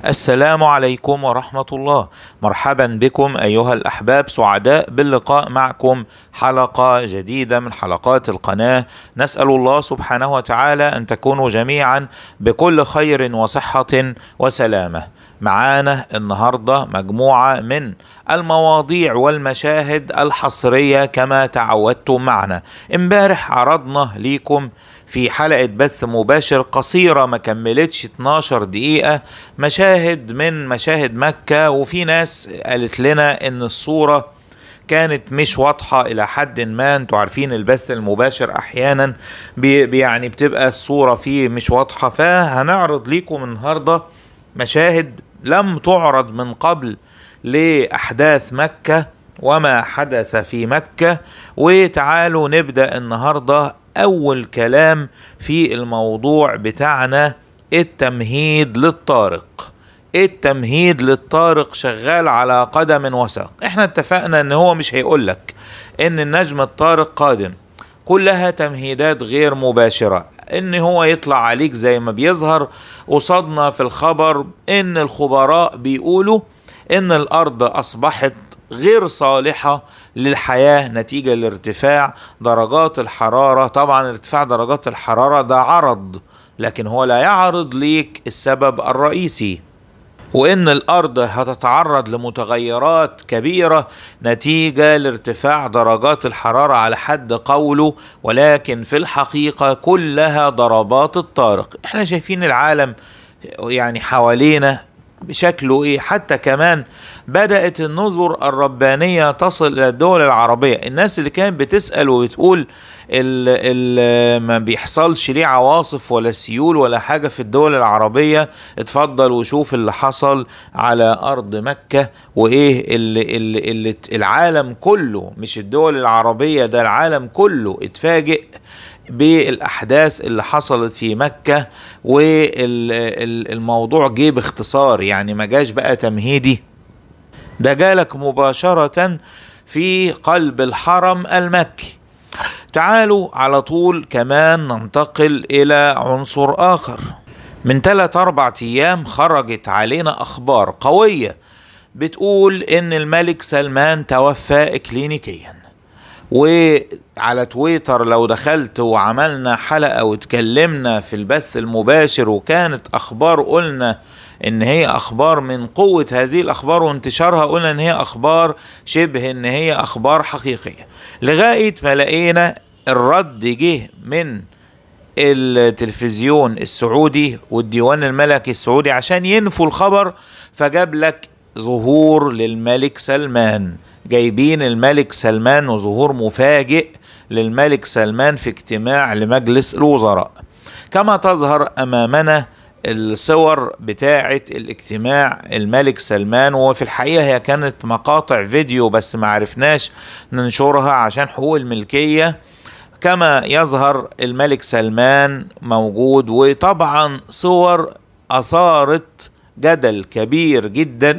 السلام عليكم ورحمة الله مرحبا بكم أيها الأحباب سعداء باللقاء معكم حلقة جديدة من حلقات القناة نسأل الله سبحانه وتعالى أن تكونوا جميعا بكل خير وصحة وسلامة معانا النهاردة مجموعة من المواضيع والمشاهد الحصرية كما تعودتم معنا امبارح عرضنا ليكم في حلقة بث مباشر قصيرة ما كملتش 12 دقيقة مشاهد من مشاهد مكة وفي ناس قالت لنا ان الصورة كانت مش واضحة إلى حد ما انتوا عارفين البث المباشر أحيانا بي يعني بتبقى الصورة فيه مش واضحة فهنعرض ليكم النهاردة مشاهد لم تعرض من قبل لأحداث مكة وما حدث في مكة وتعالوا نبدأ النهاردة أول كلام في الموضوع بتاعنا التمهيد للطارق التمهيد للطارق شغال على قدم وساق احنا اتفقنا ان هو مش هيقولك ان النجم الطارق قادم كلها تمهيدات غير مباشرة ان هو يطلع عليك زي ما بيظهر قصادنا في الخبر ان الخبراء بيقولوا ان الارض اصبحت غير صالحة للحياة نتيجة لارتفاع درجات الحرارة طبعا ارتفاع درجات الحرارة ده عرض لكن هو لا يعرض ليك السبب الرئيسي وان الارض هتتعرض لمتغيرات كبيره نتيجه لارتفاع درجات الحراره على حد قوله ولكن في الحقيقه كلها ضربات الطارق احنا شايفين العالم يعني حوالينا بشكله ايه حتى كمان بدأت النظر الربانية تصل إلى الدول العربية الناس اللي كانت بتسأل وبتقول ال ال ما بيحصلش ليه عواصف ولا سيول ولا حاجة في الدول العربية اتفضل وشوف اللي حصل على أرض مكة وإيه اللي, اللي, اللي العالم كله مش الدول العربية ده العالم كله اتفاجئ بالاحداث اللي حصلت في مكه والموضوع جه باختصار يعني ما جاش بقى تمهيدي ده جالك مباشره في قلب الحرم المكي تعالوا على طول كمان ننتقل الى عنصر اخر من ثلاث اربع ايام خرجت علينا اخبار قويه بتقول ان الملك سلمان توفى اكلينيكيا وعلى تويتر لو دخلت وعملنا حلقة واتكلمنا في البث المباشر وكانت أخبار قلنا إن هي أخبار من قوة هذه الأخبار وانتشارها قلنا إن هي أخبار شبه إن هي أخبار حقيقية لغاية ما لقينا الرد جه من التلفزيون السعودي والديوان الملكي السعودي عشان ينفوا الخبر فجاب لك ظهور للملك سلمان جايبين الملك سلمان وظهور مفاجئ للملك سلمان في اجتماع لمجلس الوزراء كما تظهر امامنا الصور بتاعة الاجتماع الملك سلمان وفي الحقيقة هي كانت مقاطع فيديو بس ما عرفناش ننشرها عشان حقوق الملكية كما يظهر الملك سلمان موجود وطبعا صور أثارت جدل كبير جدا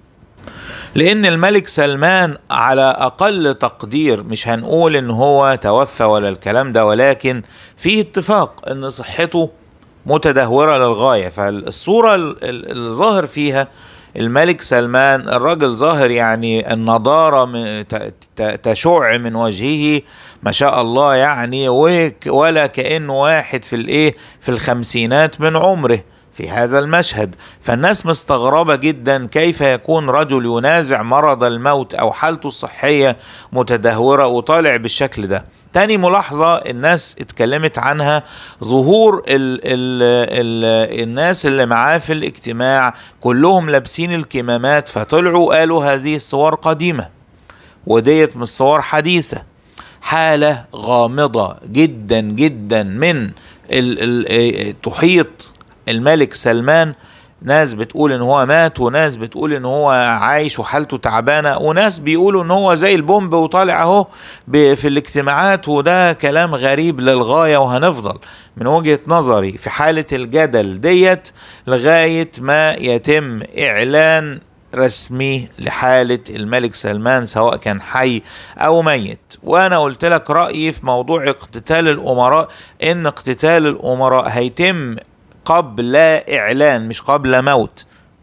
لان الملك سلمان على اقل تقدير مش هنقول ان هو توفى ولا الكلام ده ولكن في اتفاق ان صحته متدهورة للغاية فالصورة الظاهر فيها الملك سلمان الراجل ظاهر يعني النضارة تشع من وجهه ما شاء الله يعني ولا كأنه واحد في الايه في الخمسينات من عمره في هذا المشهد فالناس مستغربة جدا كيف يكون رجل ينازع مرض الموت أو حالته الصحية متدهورة وطالع بالشكل ده تاني ملاحظة الناس اتكلمت عنها ظهور ال ال ال الناس اللي معاه في الاجتماع كلهم لابسين الكمامات فطلعوا قالوا هذه الصور قديمة وديت مش صور حديثة حالة غامضة جدا جدا من ال ال تحيط الملك سلمان ناس بتقول ان هو مات وناس بتقول ان هو عايش وحالته تعبانه وناس بيقولوا ان هو زي البومب وطالع اهو في الاجتماعات وده كلام غريب للغايه وهنفضل من وجهه نظري في حاله الجدل ديت لغايه ما يتم اعلان رسمي لحالة الملك سلمان سواء كان حي أو ميت وأنا قلت لك رأيي في موضوع اقتتال الأمراء إن اقتتال الأمراء هيتم قبل إعلان مش قبل موت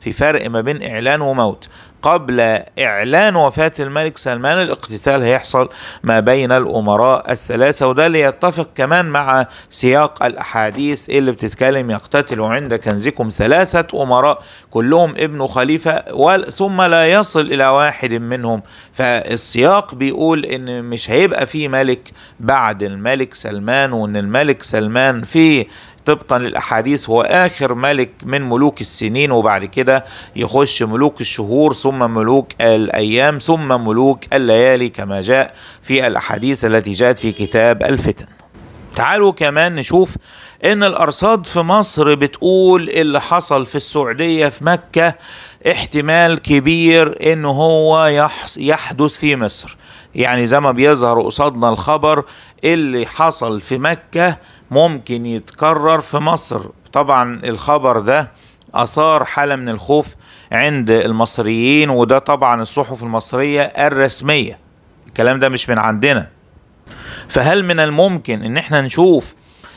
في فرق ما بين إعلان وموت قبل إعلان وفاة الملك سلمان الاقتتال هيحصل ما بين الأمراء الثلاثة وده اللي يتفق كمان مع سياق الأحاديث اللي بتتكلم يقتتل عند كنزكم ثلاثة أمراء كلهم ابن خليفة ثم لا يصل إلى واحد منهم فالسياق بيقول إن مش هيبقى في ملك بعد الملك سلمان وإن الملك سلمان في طبقا للاحاديث هو اخر ملك من ملوك السنين وبعد كده يخش ملوك الشهور ثم ملوك الايام ثم ملوك الليالي كما جاء في الاحاديث التي جاءت في كتاب الفتن تعالوا كمان نشوف ان الارصاد في مصر بتقول اللي حصل في السعوديه في مكه احتمال كبير ان هو يحدث في مصر يعني زي ما بيظهر قصادنا الخبر اللي حصل في مكه ممكن يتكرر في مصر طبعا الخبر ده اثار حاله من الخوف عند المصريين وده طبعا الصحف المصريه الرسميه الكلام ده مش من عندنا فهل من الممكن ان احنا نشوف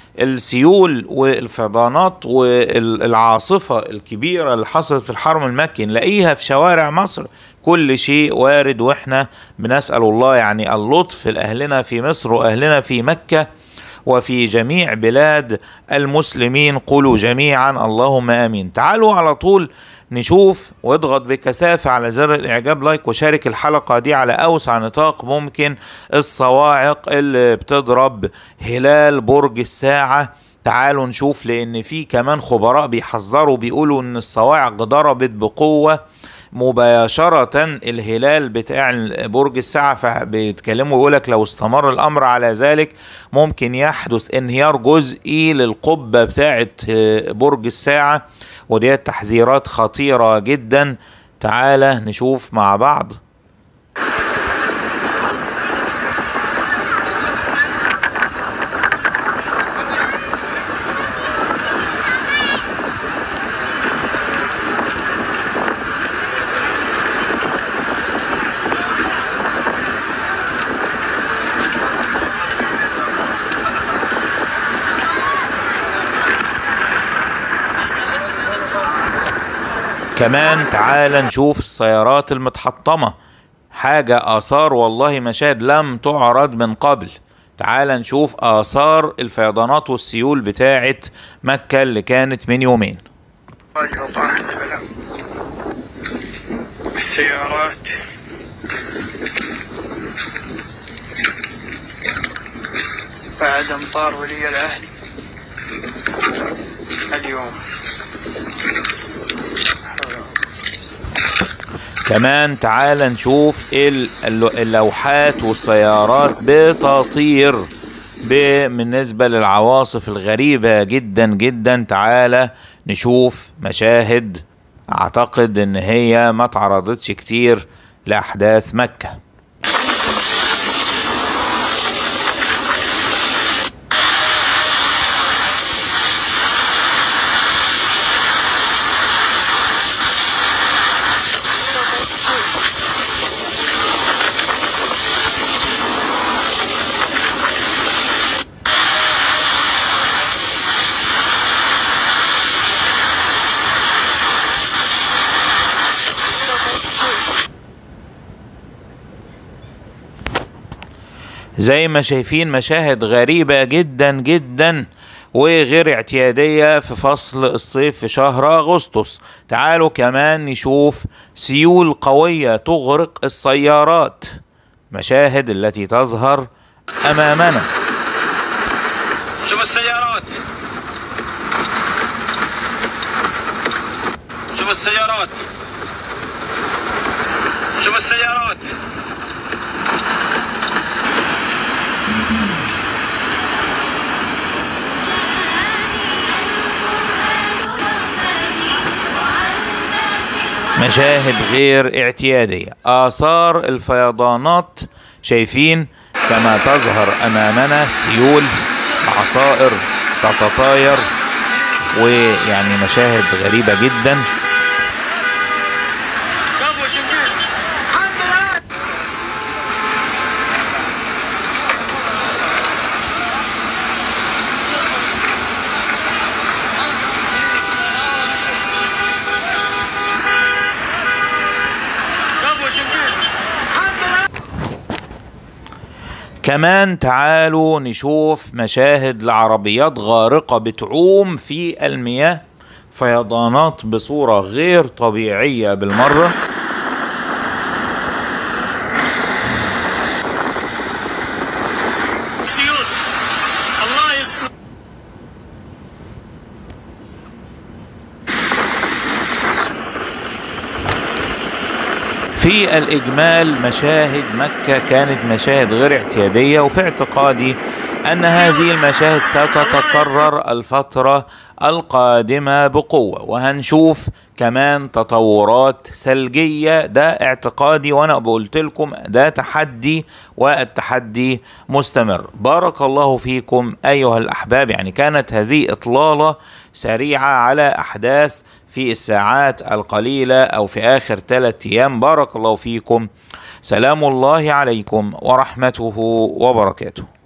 السيول والفيضانات والعاصفة الكبيرة اللي حصلت في الحرم المكي نلاقيها في شوارع مصر كل شيء وارد واحنا بنسأل الله يعني اللطف لأهلنا في مصر وأهلنا في مكة وفي جميع بلاد المسلمين قولوا جميعا اللهم امين تعالوا على طول نشوف واضغط بكثافة على زر الإعجاب لايك وشارك الحلقة دي على أوسع نطاق ممكن الصواعق اللي بتضرب هلال برج الساعة تعالوا نشوف لأن في كمان خبراء بيحذروا بيقولوا إن الصواعق ضربت بقوة مباشرة الهلال بتاع برج الساعة فبيتكلموا يقولك لو استمر الأمر على ذلك ممكن يحدث انهيار جزئي للقبة بتاعة برج الساعة ودي تحذيرات خطيرة جدا تعالى نشوف مع بعض كمان تعال نشوف السيارات المتحطمة حاجة آثار والله مشاهد لم تعرض من قبل تعال نشوف آثار الفيضانات والسيول بتاعة مكة اللي كانت من يومين السيارات بعد امطار ولي العهد اليوم كمان تعال نشوف اللوحات والسيارات بتطير بالنسبة للعواصف الغريبة جدا جدا تعالى نشوف مشاهد اعتقد ان هي ما تعرضتش كتير لاحداث مكة زي ما شايفين مشاهد غريبة جدا جدا وغير اعتيادية في فصل الصيف في شهر أغسطس تعالوا كمان نشوف سيول قوية تغرق السيارات مشاهد التي تظهر أمامنا شوف السيارات شوف السيارات شوف السيارات مشاهد غير اعتيادية آثار الفيضانات شايفين كما تظهر أمامنا سيول عصائر تتطاير ويعني مشاهد غريبة جدا كمان تعالوا نشوف مشاهد لعربيات غارقة بتعوم في المياه فيضانات بصورة غير طبيعية بالمرة سيوط الله يسلمك في الإجمال مشاهد مكة كانت مشاهد غير اعتيادية وفي اعتقادي أن هذه المشاهد ستتكرر الفترة القادمة بقوة وهنشوف كمان تطورات ثلجية ده اعتقادي وأنا قلت لكم ده تحدي والتحدي مستمر بارك الله فيكم أيها الأحباب يعني كانت هذه إطلالة سريعة على أحداث في الساعات القليلة أو في آخر ثلاثة أيام بارك الله فيكم سلام الله عليكم ورحمته وبركاته